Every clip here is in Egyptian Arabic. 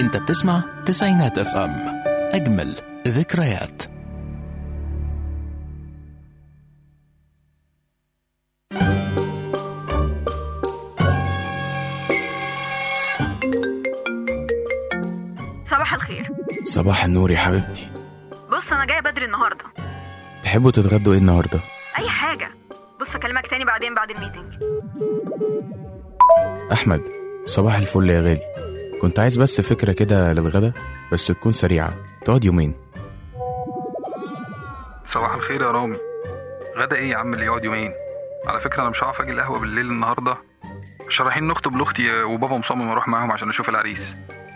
انت بتسمع تسعينات اف ام اجمل ذكريات صباح الخير صباح النور يا حبيبتي بص انا جايه بدري النهارده تحبوا تتغدوا ايه النهارده اي حاجه بص اكلمك تاني بعدين بعد الميتنج احمد صباح الفل يا غالي كنت عايز بس فكره كده للغدا بس تكون سريعه تقعد يومين صباح الخير يا رامي غدا ايه يا عم اللي يقعد يومين على فكره انا مش هعرف اجي القهوه بالليل النهارده مش رايحين نخطب لاختي وبابا مصمم اروح معاهم عشان اشوف العريس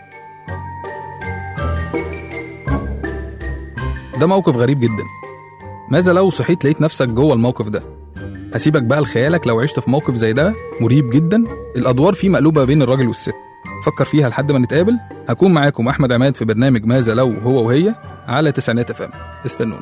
ده موقف غريب جدا ماذا لو صحيت لقيت نفسك جوه الموقف ده هسيبك بقى لخيالك لو عشت في موقف زي ده مريب جدا الادوار فيه مقلوبه بين الراجل والست فكر فيها لحد ما نتقابل هكون معاكم احمد عماد في برنامج ماذا لو هو وهي على تسعينات اف ام استنوني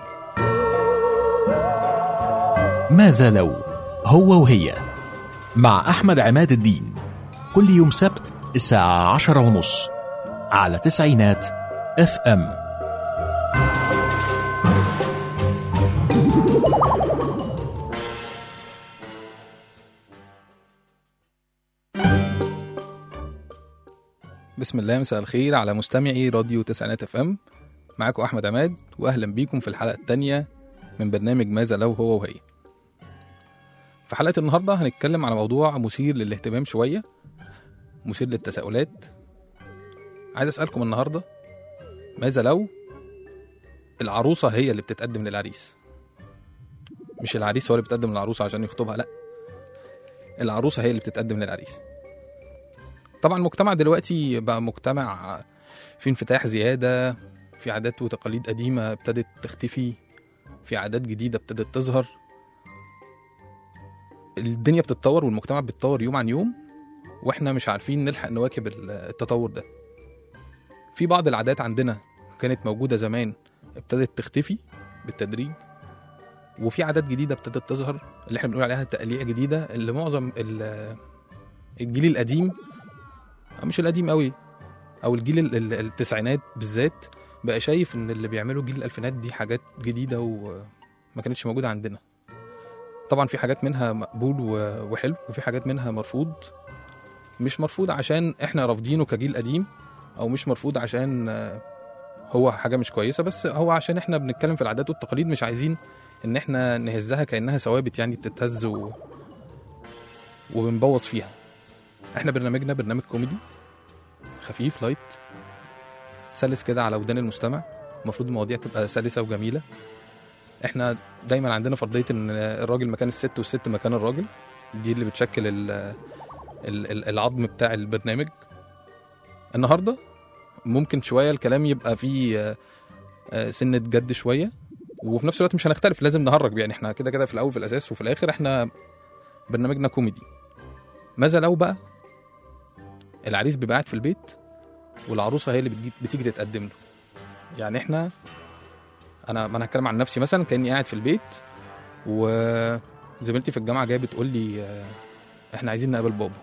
ماذا لو هو وهي مع أحمد عماد الدين كل يوم سبت الساعة عشرة ونص على تسعينات اف ام بسم الله مساء الخير على مستمعي راديو تسعينات اف ام معاكم احمد عماد واهلا بيكم في الحلقه الثانيه من برنامج ماذا لو هو وهي في حلقه النهارده هنتكلم على موضوع مثير للاهتمام شويه مثير للتساؤلات عايز اسالكم النهارده ماذا لو العروسه هي اللي بتتقدم للعريس مش العريس هو اللي بيتقدم للعروسه عشان يخطبها لا العروسه هي اللي بتتقدم للعريس طبعا المجتمع دلوقتي بقى مجتمع في انفتاح زيادة في عادات وتقاليد قديمة ابتدت تختفي في عادات جديدة ابتدت تظهر الدنيا بتتطور والمجتمع بيتطور يوم عن يوم واحنا مش عارفين نلحق نواكب التطور ده في بعض العادات عندنا كانت موجودة زمان ابتدت تختفي بالتدريج وفي عادات جديدة ابتدت تظهر اللي احنا بنقول عليها تقليع جديدة اللي معظم ال- الجيل القديم مش القديم قوي او الجيل ال- ال- التسعينات بالذات بقى شايف ان اللي بيعمله جيل الالفينات دي حاجات جديده وما كانتش موجوده عندنا طبعا في حاجات منها مقبول و- وحلو وفي حاجات منها مرفوض مش مرفوض عشان احنا رافضينه كجيل قديم او مش مرفوض عشان آه، هو حاجه مش كويسه بس هو عشان احنا بنتكلم في العادات والتقاليد مش عايزين ان احنا نهزها كانها ثوابت يعني بتتهز و... وبنبوظ فيها احنا برنامجنا برنامج كوميدي خفيف لايت سلس كده على ودان المستمع المفروض المواضيع تبقى سلسه وجميله احنا دايما عندنا فرضيه ان الراجل مكان الست والست مكان الراجل دي اللي بتشكل ال ال- ال- العظم بتاع البرنامج النهارده ممكن شويه الكلام يبقى فيه آه، آه، سنه جد شويه وفي نفس الوقت مش هنختلف لازم نهرج يعني احنا كده كده في الاول في الاساس وفي الاخر احنا برنامجنا كوميدي ماذا لو بقى العريس بيبقى قاعد في البيت والعروسه هي اللي بتجي بتيجي تتقدم له يعني احنا انا ما انا هتكلم عن نفسي مثلا كاني قاعد في البيت وزميلتي في الجامعه جايه بتقول لي آه، احنا عايزين نقابل بابا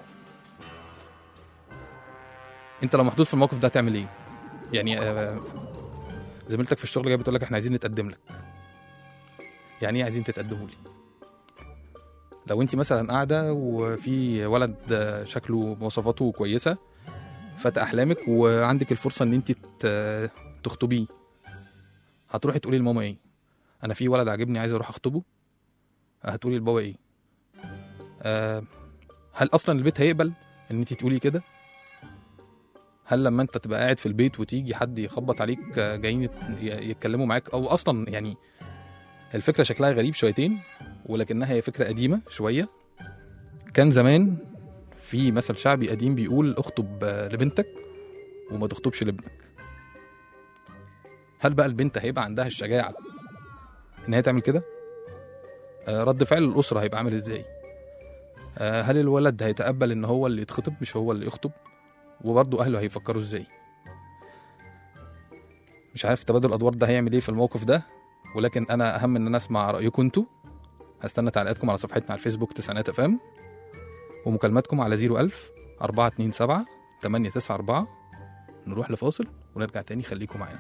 انت لو محطوط في الموقف ده هتعمل ايه يعني آه، زميلتك في الشغل جايه بتقول لك احنا عايزين نتقدم لك يعني ايه عايزين تتقدموا لي لو انت مثلا قاعده وفي ولد آه، شكله مواصفاته كويسه فتى احلامك وعندك الفرصه ان انت ت- تخطبيه هتروحي تقولي لماما ايه انا في ولد عاجبني عايز اروح اخطبه هتقولي لبابا ايه أه هل اصلا البيت هيقبل ان انت تقولي كده هل لما انت تبقى قاعد في البيت وتيجي حد يخبط عليك آه، جايين يت- ي- يتكلموا معاك او اصلا يعني الفكره شكلها غريب شويتين ولكنها هي فكره قديمه شويه كان زمان في مثل شعبي قديم بيقول اخطب آه، لبنتك وما تخطبش لابنك هل بقى البنت هيبقى عندها الشجاعه ان هي تعمل كده آه، رد فعل الاسره هيبقى عامل ازاي آه، هل الولد هيتقبل ان هو اللي يتخطب مش هو اللي يخطب وبرضه اهله هيفكروا ازاي مش عارف تبادل الادوار ده هيعمل ايه في الموقف ده ولكن انا اهم ان انا اسمع رايكم انتوا هستنى تعليقاتكم على صفحتنا على الفيسبوك تسعينات اف ام ومكالماتكم على 01000 427 894 نروح لفاصل ونرجع تاني خليكم معانا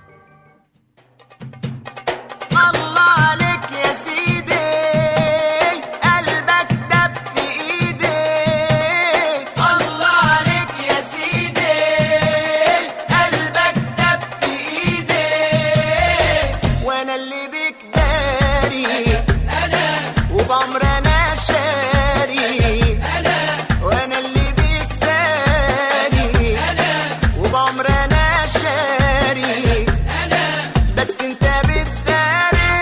الله عليك يا سيدي قلبك دب في ايدي الله عليك يا سيدي قلبك دب في ايدي وانا اللي بيك داري انا وبعمر انا شاري انا وانا اللي بيك داري انا وبعمر انا شاري بس انت بتداري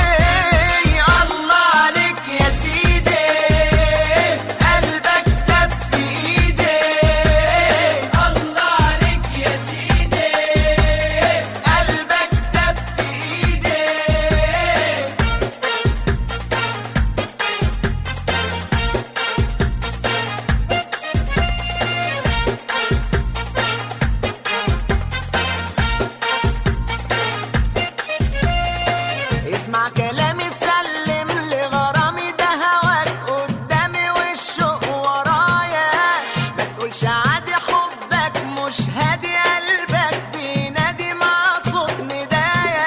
الله عليك يا سيدي قلبك دب في ايدي الله عليك يا سيدي قلبك دب في ايدي اسمع كلامي سلم لغرامي ده هواك قدامي والشوق ورايا ما تقولش عادي حبك مش هادي قلبك بينادي مع صوت ندايا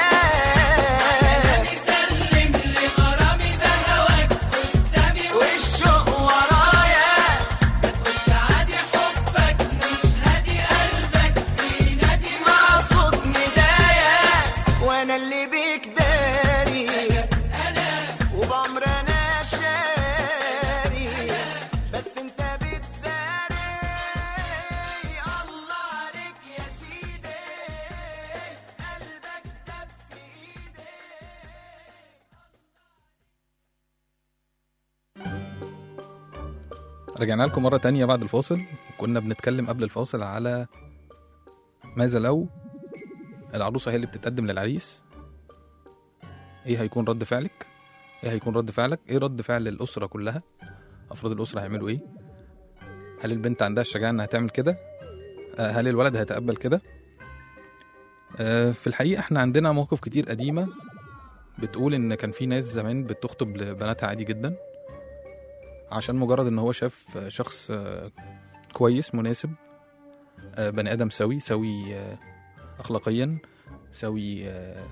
سلم لغرامي ده هواك قدامي والشوق ورايا ما تقولش عادي حبك مش هادي قلبك بينادي مع صوت ندايا وانا اللي بيك داري وبعمر انا شاري بس انت بتداري الله عليك يا سيدي قلبك دب في ايدي رجعنا لكم مرة تانية بعد الفاصل كنا بنتكلم قبل الفاصل على ماذا لو العروسة هي اللي بتتقدم للعريس ايه هيكون رد فعلك ايه هيكون رد فعلك ايه رد فعل الأسرة كلها أفراد الأسرة هيعملوا ايه هل البنت عندها الشجاعة انها تعمل كده آه، هل الولد هيتقبل كده آه، في الحقيقة احنا عندنا مواقف كتير قديمة بتقول ان كان في ناس زمان بتخطب لبناتها عادي جدا عشان مجرد ان هو شاف شخص آه، كويس مناسب آه، بني ادم سوي سوي آه، اخلاقيا سوي آه،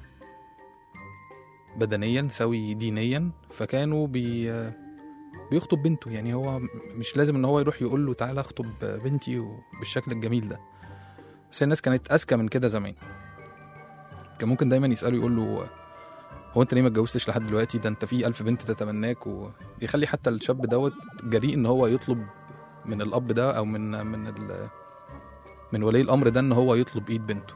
بدنيا سوي دينيا فكانوا بي آه، بيخطب بنته يعني هو م- مش لازم ان هو يروح يقول له تعالى اخطب بنتي بالشكل الجميل ده بس الناس كانت اذكى من كده زمان كان ممكن دايما يسالوا يقول له هو انت ليه ما اتجوزتش لحد دلوقتي ده انت في ألف بنت تتمناك ويخلي حتى الشاب دوت جريء ان هو يطلب من الاب ده او من من ال من ولي الامر ده ان هو يطلب ايد بنته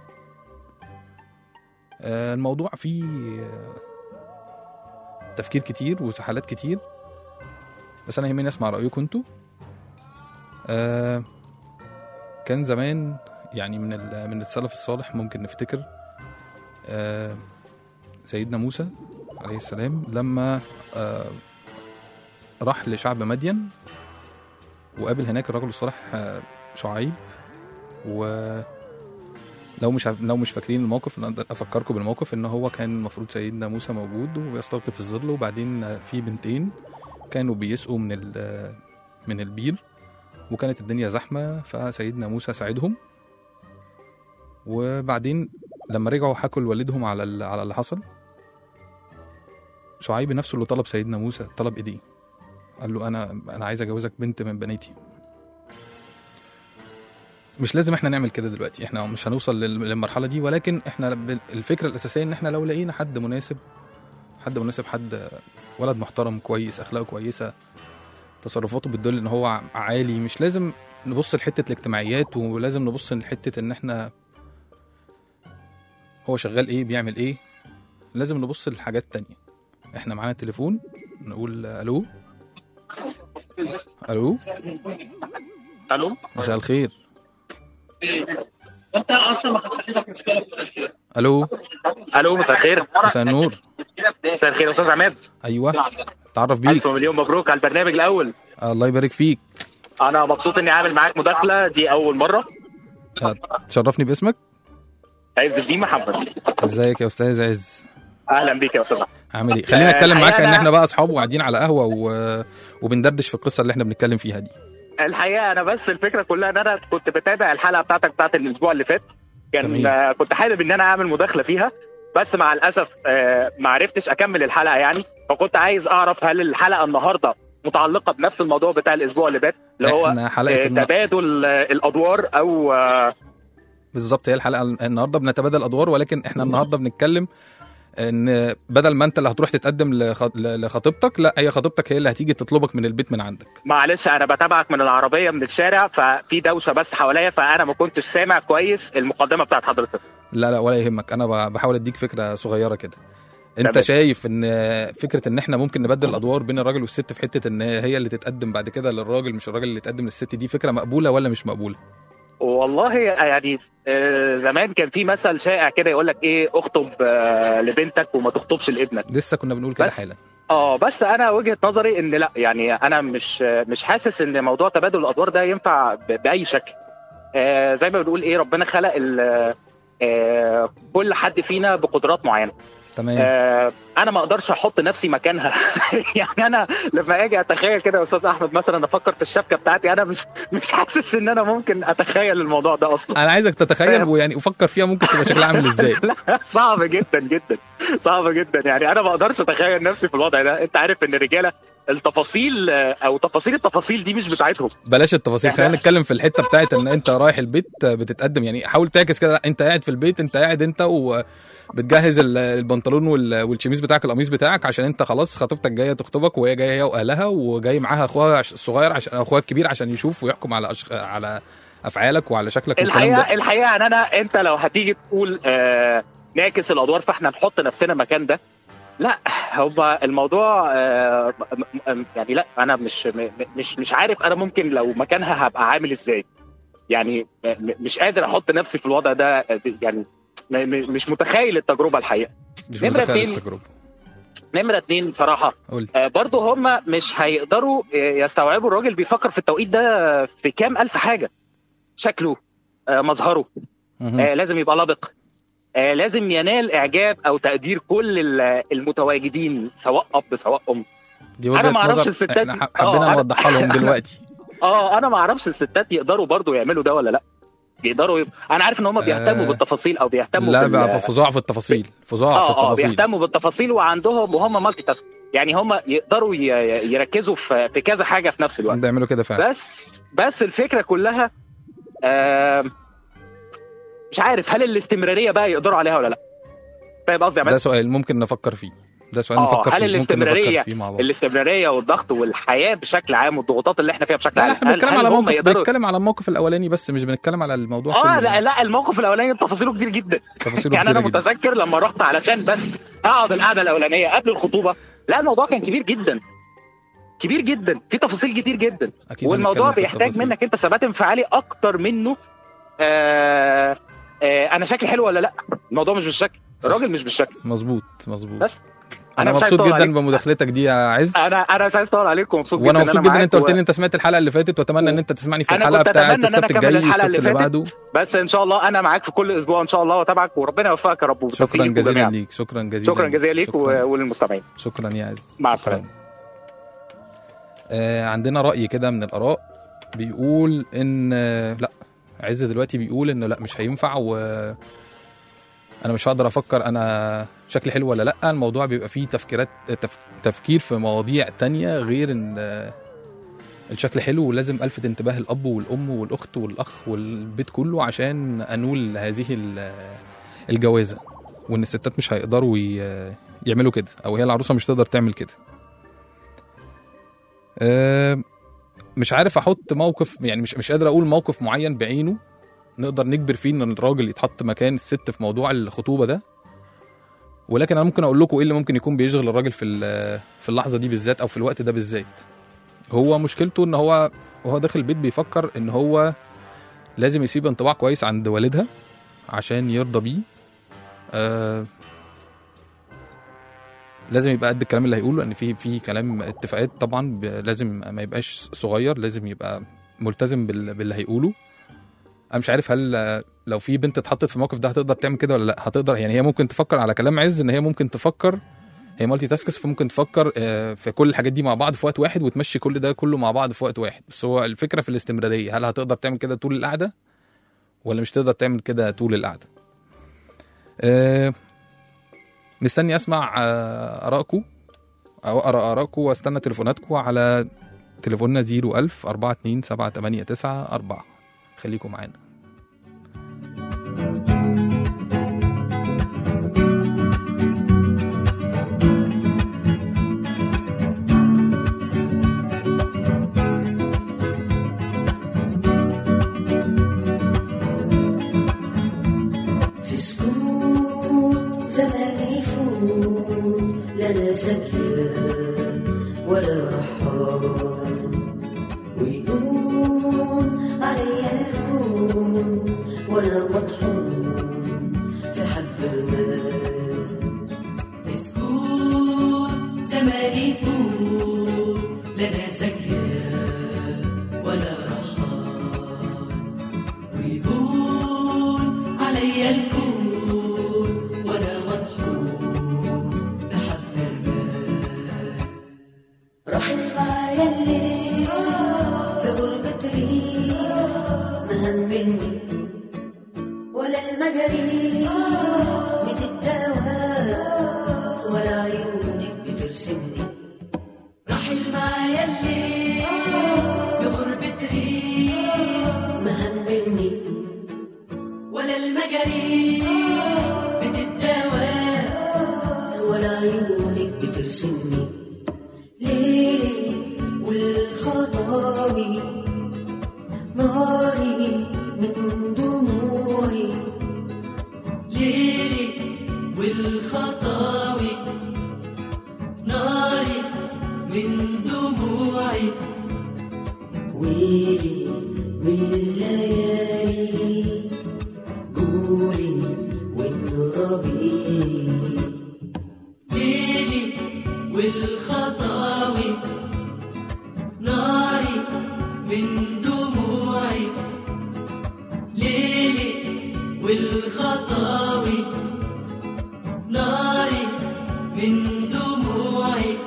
آه، الموضوع فيه آه، تفكير كتير وسحالات كتير بس انا يهمني اسمع رايكم انتوا آه، كان زمان يعني من ال- من السلف الصالح ممكن نفتكر آه، سيدنا موسى عليه السلام لما آه، راح لشعب مدين وقابل هناك الرجل الصالح آه، شعيب و لو مش عارف- لو مش فاكرين الموقف انا أقدر افكركم بالموقف ان هو كان المفروض سيدنا موسى موجود وبيستلقي في الظل وبعدين آه، في بنتين كانوا بيسقوا من ال- آه، من البير وكانت الدنيا زحمه فسيدنا موسى ساعدهم وبعدين لما رجعوا حكوا لوالدهم على ال- على اللي حصل شعيب نفسه اللي طلب سيدنا موسى طلب ايديه قال له انا انا عايز اجوزك بنت من بناتي مش لازم احنا نعمل كده دلوقتي احنا مش هنوصل لل- للمرحله دي ولكن احنا ب- الفكره الاساسيه ان احنا لو لقينا حد مناسب حد مناسب حد ولد محترم كويس اخلاقه كويسه تصرفاته بتدل ان هو عالي مش لازم نبص لحته الاجتماعيات ولازم نبص لحته ان احنا هو شغال ايه بيعمل ايه لازم نبص لحاجات تانية احنا معانا تليفون نقول الو الو الو مساء الخير انت اصلا ما كانش عندك مشكله في الاشكال الو الو مساء الخير مساء النور مساء الخير يا استاذ عماد ايوه تعرف بيك الف مليون مبروك على البرنامج الاول الله يبارك فيك انا مبسوط اني عامل معاك مداخله دي اول مره أه، تشرفني باسمك عز الدين محمد ازيك يا استاذ عز اهلا بيك يا استاذ عامل ايه خلينا آه، نتكلم معاك الحقيقة ان أنا- احنا بقى اصحاب وقاعدين على قهوه و... وبندردش في القصه اللي احنا بنتكلم فيها دي الحقيقه انا بس الفكره كلها ان انا كنت بتابع الحلقه بتاعتك بتاعت الاسبوع اللي فات كان جميل. آه، كنت حابب ان انا اعمل مداخله فيها بس مع الاسف آه، ما عرفتش اكمل الحلقه يعني فكنت عايز اعرف هل الحلقه النهارده متعلقه بنفس الموضوع بتاع الاسبوع اللي فات اللي هو احنا حلقه آه، النا- تبادل آه، الادوار او آه، بالظبط هي الحلقه النهارده بنتبادل ادوار ولكن احنا النهارده بنتكلم ان بدل ما انت اللي هتروح تتقدم لخ- لخطيبتك لا هي خطيبتك هي اللي هتيجي تطلبك من البيت من عندك معلش انا بتابعك من العربيه من الشارع ففي دوشه بس حواليا فانا ما كنتش سامع كويس المقدمه بتاعت حضرتك لا لا ولا يهمك انا ب- بحاول اديك فكره صغيره كده انت تمام. شايف ان فكره ان احنا ممكن نبدل الادوار بين الراجل والست في حته ان هي اللي تتقدم بعد كده للراجل مش الراجل اللي يتقدم للست دي فكره مقبوله ولا مش مقبوله والله يعني آه، زمان كان في مثل شائع كده يقول لك ايه اخطب آه، لبنتك وما تخطبش لابنك لسه كنا بنقول كده بس- حالا اه بس انا وجهه نظري ان لا يعني انا مش مش حاسس ان موضوع تبادل الادوار ده ينفع ب- باي شكل آه زي ما بنقول ايه ربنا خلق ال- آه كل حد فينا بقدرات معينه تمام آه انا ما اقدرش احط نفسي مكانها يعني انا لما اجي اتخيل كده يا استاذ احمد مثلا افكر في الشبكه بتاعتي انا مش مش حاسس ان انا ممكن اتخيل الموضوع ده اصلا انا عايزك تتخيل ويعني وفكر فيها ممكن تبقى شكلها عامل ازاي لا صعب جدا جدا صعب جدا يعني انا ما اقدرش اتخيل نفسي في الوضع ده انت عارف ان الرجاله التفاصيل آه، او تفاصيل التفاصيل دي مش بتاعتهم بلاش التفاصيل يعني خلينا بس- نتكلم في الحته بتاعت ان انت رايح البيت بتتقدم يعني حاول تعكس كده لا، انت قاعد في البيت انت قاعد انت وبتجهز ال- البنطلون وال- والشميز بتاعك القميص بتاعك عشان انت خلاص خطيبتك جايه تخطبك وهي جايه هي واهلها وجاي معاها اخوها عش- الصغير عشان اخوها الكبير عشان يشوف ويحكم على أشخ... على افعالك وعلى شكلك والكلام ده الحقيقه الحقيقه ان انا انت لو هتيجي تقول آه نعكس الادوار فاحنا نحط نفسنا مكان ده لا هو الموضوع آه م- م- يعني لا انا مش م- مش مش عارف انا ممكن لو مكانها هبقى عامل ازاي يعني م- م- مش قادر احط نفسي في الوضع ده آه، يعني م- م- مش متخيل التجربه الحقيقه مش نمرة متخيل اتنين. التجربه نمره اتنين بصراحه قول آه، برضه هم مش هيقدروا آه، يستوعبوا الراجل بيفكر في التوقيت ده في كام الف حاجه شكله آه، مظهره مهم. آه لازم يبقى لبق آه لازم ينال اعجاب او تقدير كل ال- المتواجدين سواء اب سواء ام دي أنا وجهه ما أعرفش نظر الستات احنا دي. ح- حبينا آه، أنا- نوضحها لهم دلوقتي اه انا ما اعرفش الستات يقدروا برضو يعملوا ده ولا لا يقدروا يب... انا عارف ان هم بيهتموا آه، بالتفاصيل او بيهتموا لا بال... بقى فظاع في التفاصيل فظاع في اه اه التفاصيل بيهتموا بالتفاصيل وعندهم وهم مالتي تاسك يعني هم يقدروا ي... يركزوا في... في كذا حاجه في نفس الوقت بيعملوا كده فعلا بس بس الفكره كلها آه مش عارف هل الاستمراريه بقى يقدروا عليها ولا لا فاهم قصدي يا ده عماد؟ سؤال ممكن نفكر فيه ده سؤال آه، نفكر هل فيه ممكن الاستمرارية نفكر فيه مع بعض الاستمراريه والضغط والحياه بشكل عام والضغوطات اللي احنا فيها بشكل لا عام لا احنا هل- بنتكلم هل على هم موقف يقدروا بنتكلم على الموقف الاولاني بس مش بنتكلم على الموضوع اه كله لا لا الموقف الاولاني تفاصيله كتير جدا تفاصيله يعني انا كتيرة جدا. متذكر لما رحت علشان بس اقعد القعده الاولانيه قبل الخطوبه لا الموضوع كان كبير جدا كبير جدا في تفاصيل كتير جدا اكيد والموضوع هنتكلم في بيحتاج التفاصيل. منك انت ثبات انفعالي اكتر منه آه آه انا شكلي حلو ولا لا الموضوع مش بالشكل الراجل مش بالشكل مظبوط مظبوط بس انا, مش عايز مبسوط أطول جدا عليك. بمداخلتك دي يا عز انا انا مش عايز اطول عليكم ومبسوط وانا جدا مبسوط إن جدا ان معاك انت قلت و- لي انت سمعت الحلقه اللي فاتت واتمنى ان انت تسمعني في أنا الحلقه كنت أتمنى بتاعت إن أنا السبت أكمل الجاي الحلقة السبت اللي اللي فاتت. بعده بس ان شاء الله انا معاك في كل اسبوع ان شاء الله واتابعك وربنا يوفقك يا رب وبالتوفيق شكرا ليكم جزيلا جميعاً. ليك شكرا جزيلا شكرا جزيلا ليك و- شكرا, وللمستمعين شكرا يا عز مع شكراً. السلامة. آه عندنا راي كده من الاراء بيقول ان آه، لا عز دلوقتي بيقول ان لا مش هينفع و انا مش هقدر افكر انا شكلي حلو ولا لا الموضوع بيبقى فيه تفكيرات تف... تفكير في مواضيع تانية غير ان آه، الشكل حلو ولازم الفت انتباه الاب والام والاخت والاخ والبيت كله عشان انول هذه ال- الجوازه وان الستات مش هيقدروا ي... يعملوا كده او هي العروسه مش تقدر تعمل كده آه، مش عارف احط موقف يعني مش مش قادر اقول موقف معين بعينه نقدر نجبر فيه ان الراجل يتحط مكان الست في موضوع الخطوبه ده ولكن انا ممكن اقول لكم ايه اللي ممكن يكون بيشغل الراجل في ال- في اللحظه دي بالذات او في الوقت ده بالذات هو مشكلته ان هو وهو داخل البيت بيفكر ان هو لازم يسيب انطباع كويس عند والدها عشان يرضى بيه آه لازم يبقى قد الكلام اللي هيقوله لان في في كلام اتفاقات طبعا ب- لازم ما يبقاش صغير لازم يبقى ملتزم بال- باللي هيقوله انا مش عارف هل آه، لو في بنت اتحطت في الموقف ده هتقدر تعمل كده ولا لا هتقدر يعني هي ممكن تفكر على كلام عز ان هي ممكن تفكر هي مالتي تاسكس فممكن تفكر آه، في كل الحاجات دي مع بعض في وقت واحد وتمشي كل ده كله مع بعض في وقت واحد بس هو الفكره في الاستمراريه هل هتقدر تعمل كده طول القعده ولا مش تقدر تعمل كده طول القعده آه، مستني اسمع آه، ارائكم او اقرا ارائكم واستنى تليفوناتكم على تليفوننا 01000 42 789 4 خليكم معانا في سكوت زمان يفوت لا انا سكيان ولا رحال ويهون عليا الكون وانا مطحون في حب المال مسكون زمان يفوت لنا سكيان ولا رحال ويهون علي الكون وانا مطحون بحب المال رحل معايا الليل في غربة ريح ما همني ولا المجاري بتداوى ولا عيونك بترسمني رحل معايا الليل بغربة ريح ما همني ولا المجاريح بتداوى ولا عيونك بترسمني ليلي والخطاوي ناري من دموعي ليلي والخطاوي ناري من دموعي ويلي من الليالي قولي وانربي ليلي والخطاوي ناري من دموعي ليلي والخطاوي ناري من دموعي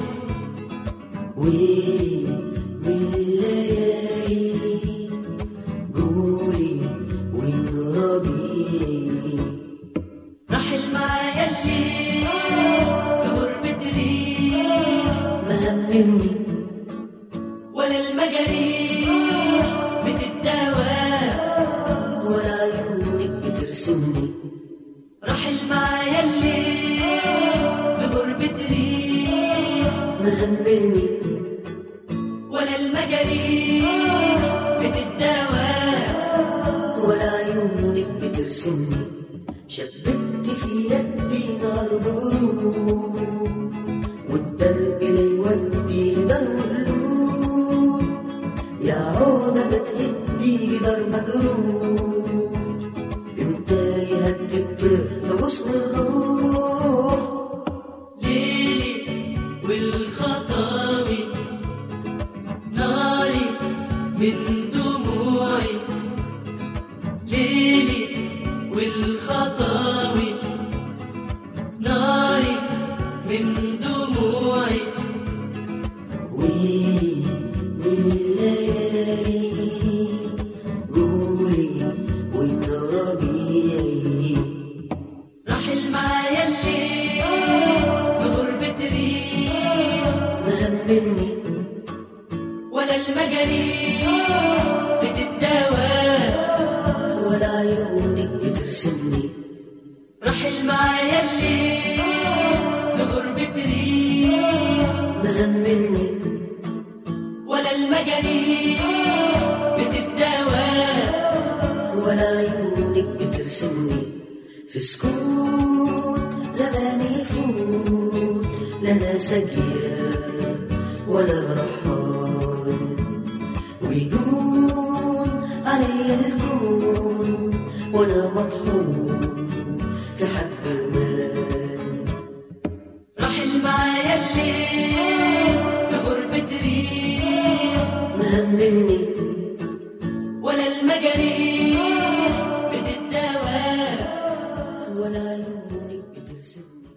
ويلي من الليالي قولي وانربي رحل معايا الليل بغربة ريح ما همني ولا المجاريح بتداوى ولا عيونك بترسمني رحل معايا الليل بغربة ريح ما همني ولا المجاريح بتداوى ولا عيونك بترسمني شبكت في يدي نار بغروب والدرب لا يودي لدار قلوب يا عودة ما تهدي جدار مجروح امتى يهدي الطير في غصن الروح ليلي والخطاوي ناري من دموعي ليلي والخطاوي ناري من دموعي ويلي من الليالي قولي وإن ربيعي رحل معايا الليل بغربة ريح ما همني ولا المجاريح بتداوى ولا عيونك بترسمني رحل معايا الليل بغربة ريح ما همني ولا المجاريح بتداوى ولا عيونك بترسمني في سكوت زمان يفوت لنا سجيان ولا رحال ويدون علي الكون وانا مطحون في حب المال رحل معايا الليل بغربة ريح ما همني ولا المجاريح بتداوى ولا عيونك بترسمني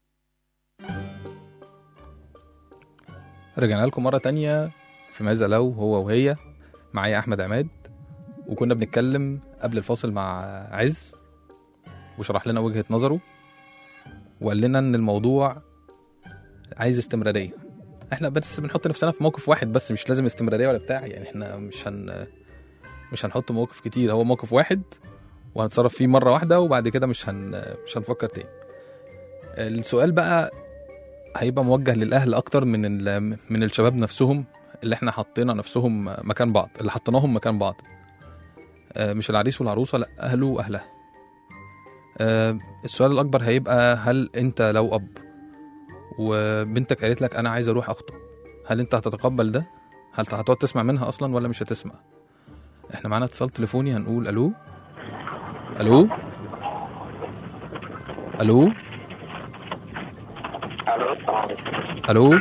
رجعنا لكم مرة تانية في ماذا لو هو وهي معايا أحمد عماد وكنا بنتكلم قبل الفاصل مع عز وشرح لنا وجهه نظره وقال لنا ان الموضوع عايز استمراريه احنا بس بنحط نفسنا في موقف واحد بس مش لازم استمراريه ولا بتاع يعني احنا مش هن مش هنحط مواقف كتير هو موقف واحد وهنتصرف فيه مره واحده وبعد كده مش هن مش هنفكر تاني السؤال بقى هيبقى موجه للاهل اكتر من ال... من الشباب نفسهم اللي احنا حطينا نفسهم مكان بعض اللي حطيناهم مكان بعض آه، مش العريس والعروسه لا اهله واهلها آه، السؤال الاكبر هيبقى هل انت لو اب وبنتك قالت لك انا عايز اروح اخطب هل انت هتتقبل ده هل هتقعد تسمع منها اصلا ولا مش هتسمع احنا معانا اتصال تليفوني هنقول الو الو الو الو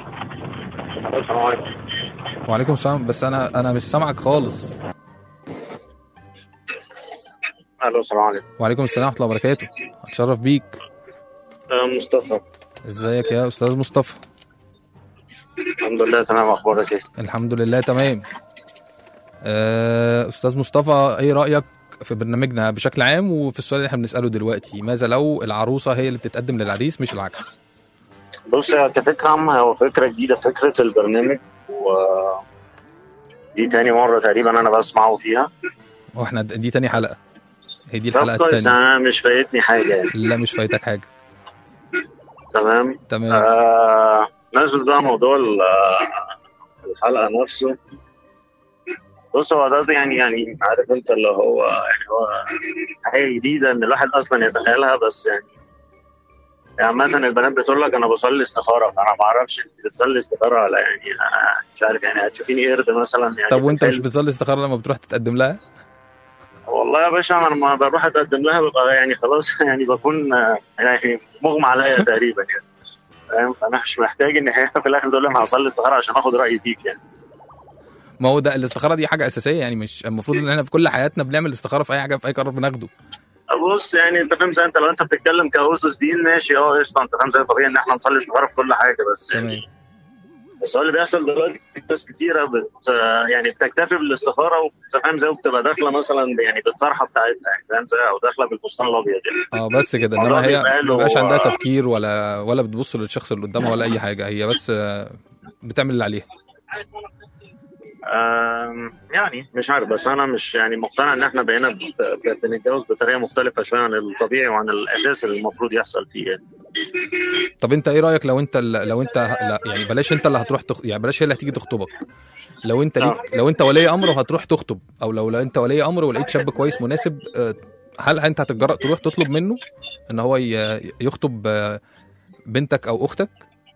وعليكم السلام بس انا انا مش سامعك خالص الو السلام عليكم وعليكم السلام ورحمه الله وبركاته اتشرف بيك آه، مصطفى ازيك يا استاذ مصطفى الحمد لله تمام اخبارك ايه الحمد لله تمام آه، استاذ مصطفى ايه رايك في برنامجنا بشكل عام وفي السؤال اللي احنا بنساله دلوقتي ماذا لو العروسه هي اللي بتتقدم للعريس مش العكس بص هي كفكره عامه هو فكره جديده فكره البرنامج و دي تاني مره تقريبا انا بسمعه فيها واحنا د- دي تاني حلقه هي دي طب الحلقه كويس التانية انا مش فايتني حاجه يعني لا مش فايتك حاجه تمام تمام آه نزل بقى موضوع ال- الحلقه نفسه بص هو ده يعني يعني عارف انت اللي هو يعني هو حاجه جديده ان الواحد اصلا يتخيلها بس يعني يعني عامة البنات بتقول لك انا بصلي استخاره فانا ما اعرفش انت بتصلي استخاره ولا يعني أنا مش عارف يعني هتشوفيني قرد مثلا يعني طب وانت في مش الحلم. بتصلي استخاره لما بتروح تتقدم لها والله يا باشا انا لما بروح اتقدم لها ببقى يعني خلاص يعني بكون آه، يعني مغمى عليا تقريبا يعني فاهم فانا مش محتاج ان هي في الاخر تقول لي انا هصلي استخاره عشان اخد رايي فيك يعني ما هو ده الاستخاره دي حاجه اساسيه يعني مش المفروض ان احنا في كل حياتنا بنعمل استخاره في اي حاجه في اي قرار بناخده بص يعني انت فاهم زي انت لو انت بتتكلم كاسس دين ماشي اه قشطه انت فاهم زي طبيعي ان احنا نصلي استخاره في كل حاجه بس يعني تمام بس هو اللي بيحصل دلوقتي ناس كتيره بت يعني بتكتفي بالاستخاره وانت فاهم زي وبتبقى داخله مثلا يعني بالطرحه بتاعتها يعني فاهم زي او داخله بالفستان الابيض يعني اه بس كده الموضوع انما هي بيبقى ما له- بيبقاش عندها تفكير ولا ولا بتبص للشخص اللي قدامها ولا اي حاجه هي بس آه، بتعمل اللي عليها آم، يعني مش عارف بس انا مش يعني مقتنع ان احنا بقينا ب- ب- بنتجوز بطريقه مختلفه شويه عن الطبيعي وعن الاساس اللي المفروض يحصل فيه يعني. طب انت ايه رايك لو انت لو انت لا يعني بلاش انت اللي هتروح تخ... يعني بلاش هي اللي هتيجي تخطبك لو انت ليك لو انت ولي امر وهتروح تخطب او لو, لو انت ولي امر ولقيت شاب كويس مناسب آه، هل انت هتتجرأ تروح تطلب منه ان هو ي- يخطب آه، بنتك او اختك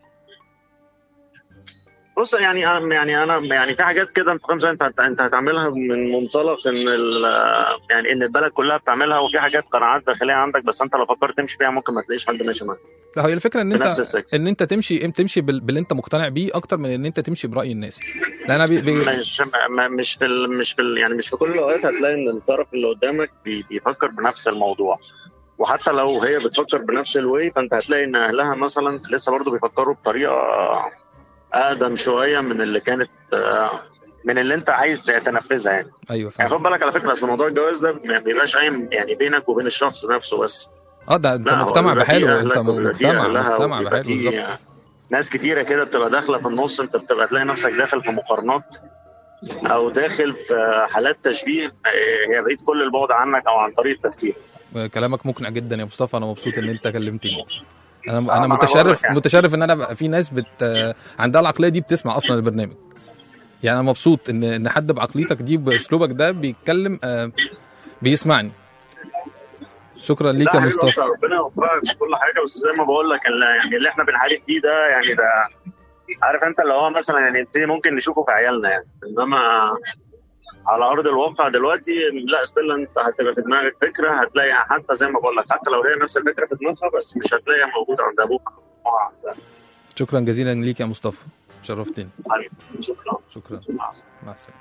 بص يعني أنا- يعني انا يعني في حاجات كده انت فاهم زي انت هت- انت هتعملها من منطلق ان ال- يعني ان البلد كلها بتعملها وفي حاجات قناعات داخليه عندك بس انت لو فكرت تمشي فيها ممكن ما تلاقيش حد ماشي معاك لا هي الفكره ان في انت نفس السكس ان انت تمشي تمشي بال- باللي انت مقتنع بيه اكتر من ان انت تمشي براي الناس لان انا بي... بي... مش م- مش في ال- مش في ال- يعني مش في كل الاوقات هتلاقي ان الطرف اللي قدامك بي- بيفكر بنفس الموضوع وحتى لو هي بتفكر بنفس الواي فانت هتلاقي ان اهلها مثلا لسه برضو بيفكروا بطريقه اقدم شويه من اللي كانت آه، من اللي انت عايز تنفذها يعني ايوه يعني فاهم خد بالك على فكره اصل موضوع الجواز ده ما بيبقاش قايم يعني بينك وبين الشخص نفسه بس اه ده انت لا، هو مجتمع بيبقى فيه بحاله أهلك انت وبيبقى فيه مجتمع أهلها مجتمع وبيبقى بحاله فيه بالظبط ناس كتيره كده بتبقى داخله في النص انت بتبقى تلاقي نفسك داخل في مقارنات او داخل في حالات تشبيه آه، هي بعيد كل البعد عنك او عن طريقه تفكيرك كلامك مقنع جدا يا مصطفى انا مبسوط ان انت كلمتني انا آه، ما انا أنا متشرف بقولك يعني. متشرف ان انا بقى في ناس بت عندها العقليه دي بتسمع اصلا البرنامج يعني انا مبسوط ان ان حد بعقليتك دي باسلوبك ده بيتكلم آه، بيسمعني شكرا ليك لا يا حبيبي، مصطفى أنت ربنا يوفقك في كل حاجه بس زي ما بقول لك ال- يعني اللي احنا بنحارب فيه ده يعني ده عارف انت اللي هو مثلا يعني انت ممكن نشوفه في عيالنا يعني انما على ارض الواقع دلوقتي لا ستيل انت هتبقى في دماغك فكره هتلاقي حتى زي ما بقول لك حتى لو هي نفس الفكره في دماغها بس مش هتلاقيها موجوده عند ابوك آه، شكرا جزيلا ليك يا مصطفى شرفتني حبيبي شكرا شكرا مع السلامة. مع السلامه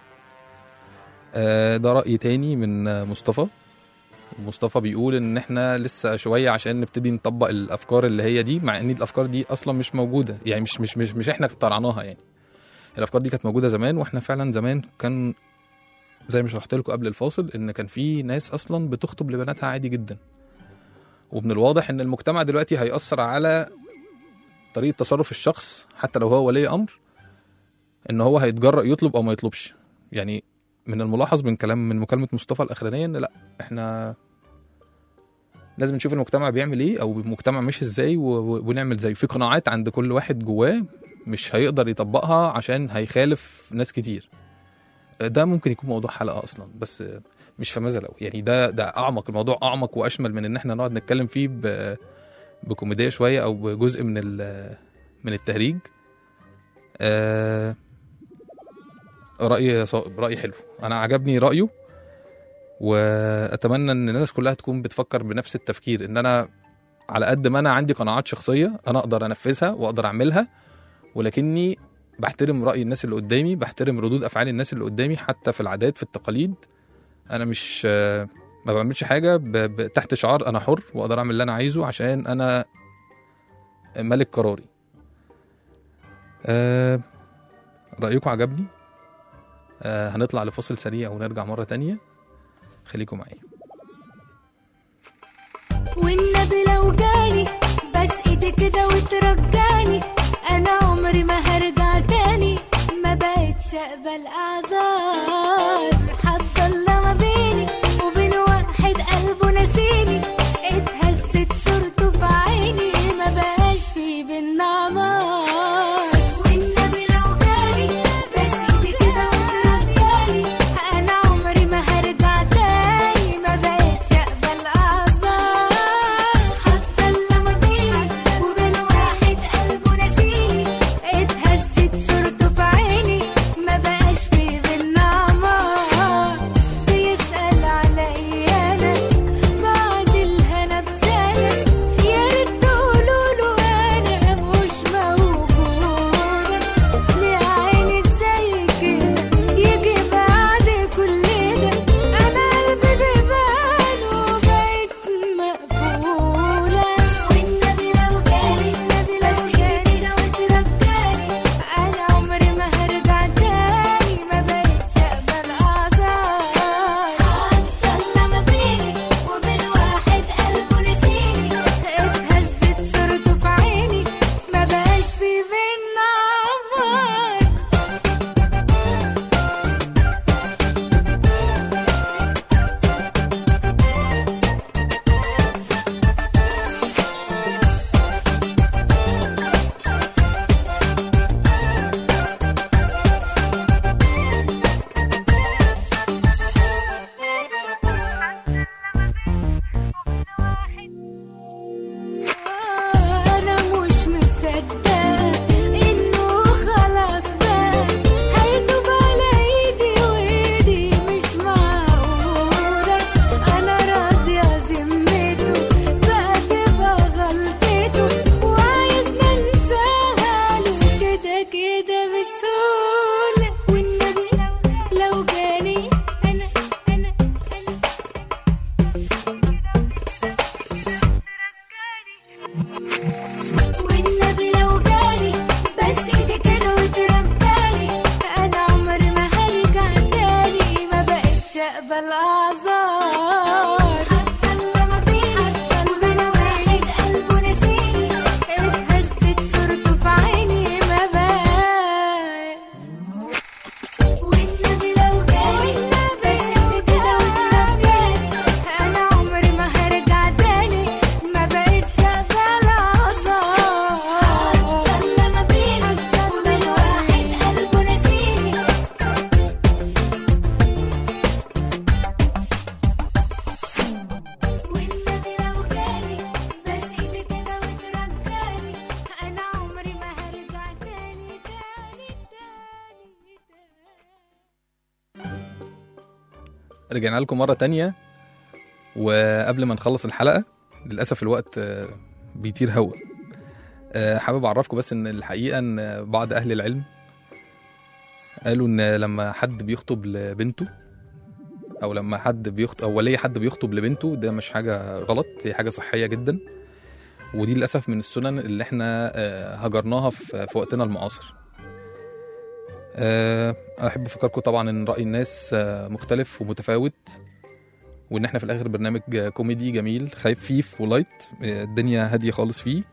آه، ده رأي تاني من آه، مصطفى مصطفى بيقول ان احنا لسه شويه عشان نبتدي نطبق الافكار اللي هي دي مع ان الافكار دي اصلا مش موجوده يعني مش مش مش, مش احنا اخترعناها يعني الافكار دي كانت موجوده زمان واحنا فعلا زمان كان زي ما شرحت لكم قبل الفاصل ان كان في ناس اصلا بتخطب لبناتها عادي جدا ومن الواضح ان المجتمع دلوقتي هيأثر على طريقه تصرف الشخص حتى لو هو ولي امر ان هو هيتجرأ يطلب او ما يطلبش يعني من الملاحظ من كلام من مكالمه مصطفى الاخرانيه ان لا احنا لازم نشوف المجتمع بيعمل ايه او المجتمع ماشي ازاي و- و- ونعمل زيه في قناعات عند كل واحد جواه مش هيقدر يطبقها عشان هيخالف ناس كتير ده ممكن يكون موضوع حلقه اصلا بس مش في ماذا لو يعني ده ده اعمق الموضوع اعمق واشمل من ان احنا نقعد نتكلم فيه ب بكوميديا شويه او بجزء من ال- من التهريج آه رايي صائب رايي حلو انا عجبني رايه واتمنى ان الناس كلها تكون بتفكر بنفس التفكير ان انا على قد ما انا عندي قناعات شخصيه انا اقدر انفذها واقدر اعملها ولكني بحترم راي الناس اللي قدامي بحترم ردود افعال الناس اللي قدامي حتى في العادات في التقاليد انا مش ما بعملش حاجه ب... ب... تحت شعار انا حر واقدر اعمل اللي انا عايزه عشان انا ملك قراري أه... رايكم عجبني أه... هنطلع لفاصل سريع ونرجع مره تانية خليكم معايا والنبي لو جاني بس ايدي كده وترجعني انا عمري ما هرجع تاني ما بقتش اقبل اعذار حصل ما بيني وبين واحد قلبه نسيني اتهزت صورته في عيني ما بقاش في بينا عمار والنبي لو جاني بس ايدي كده وترجعني انا عمري ما هرجع تاني ما بقتش اقبل اعذار حتى لما بيني وبين واحد قلبه نسيني اتهزت صورته في عيني ما بقاش في بينا عمار بيسأل عليا انا بعد الهنا بسنة يا ريت تقولوله انا مش موجودة ليه عيني ازاي كده يجي بعد كل ده انا قلبي بيبان وبقيت مقفولة والنبي لو جالي النبي لو جالي لو ترجاني انا عمري ما هرجع تاني ما بقتش اقبل اعذار حتى لما بيني وبين واحد قلبه نسيني اتهزت صورته في عيني ما بقاش في بينا عمار أنا مش مصدقة إنه خلاص بقى هيتوب على إيدي وإيدي مش معقولة أنا راضية ذمته بقى تبقى غلطته وعايز ننساها له كده كده بسهولة والنبي لو جاني أنا أنا والنبي لو جالي بس ايدي كده وترجعني انا عمري ما هرجع تاني ما بقتش اقبل اعذار حتى لما بيني وبين واحد قلبه نسيني اتهزت صورته في عيني ما بقاش والنبي لو جالي بس ايدي كده وترجعني انا عمري ما هرجع تاني ما بقتش اقبل اعذار حتى لما بيني وبين واحد قلبه نسيني والنبي لو جالي بس ايدي كده وترجعني انا عمري ما هرجع تاني تاني تاني تاني رجعنا لكم مرة تانية وقبل ما نخلص الحلقة للأسف الوقت آه، بيطير هوا آه، حابب أعرفكم بس إن الحقيقة إن بعض أهل العلم قالوا إن لما حد بيخطب لبنته أو لما حد بيخطب أو ولي حد بيخطب لبنته ده مش حاجة غلط هي حاجة صحية جدا ودي للأسف من السنن اللي إحنا آه، هجرناها في في وقتنا المعاصر آه، انا احب افكركم طبعا ان راي الناس آه، مختلف ومتفاوت وان احنا في الاخر برنامج آه، كوميدي جميل خفيف ولايت آه، الدنيا هاديه خالص فيه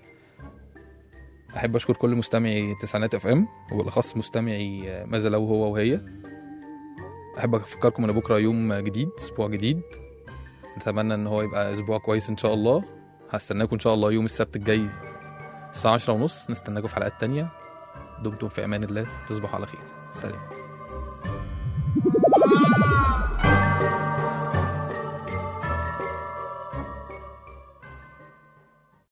احب اشكر كل مستمعي تسعينات اف ام وبالاخص مستمعي آه، ماذا لو هو وهي احب افكركم ان بكره يوم جديد اسبوع جديد نتمنى ان هو يبقى اسبوع كويس ان شاء الله هستناكم ان شاء الله يوم السبت الجاي الساعه 10 ونص نستناكم في حلقات تانية دمتم في امان الله تصبحوا على خير سلام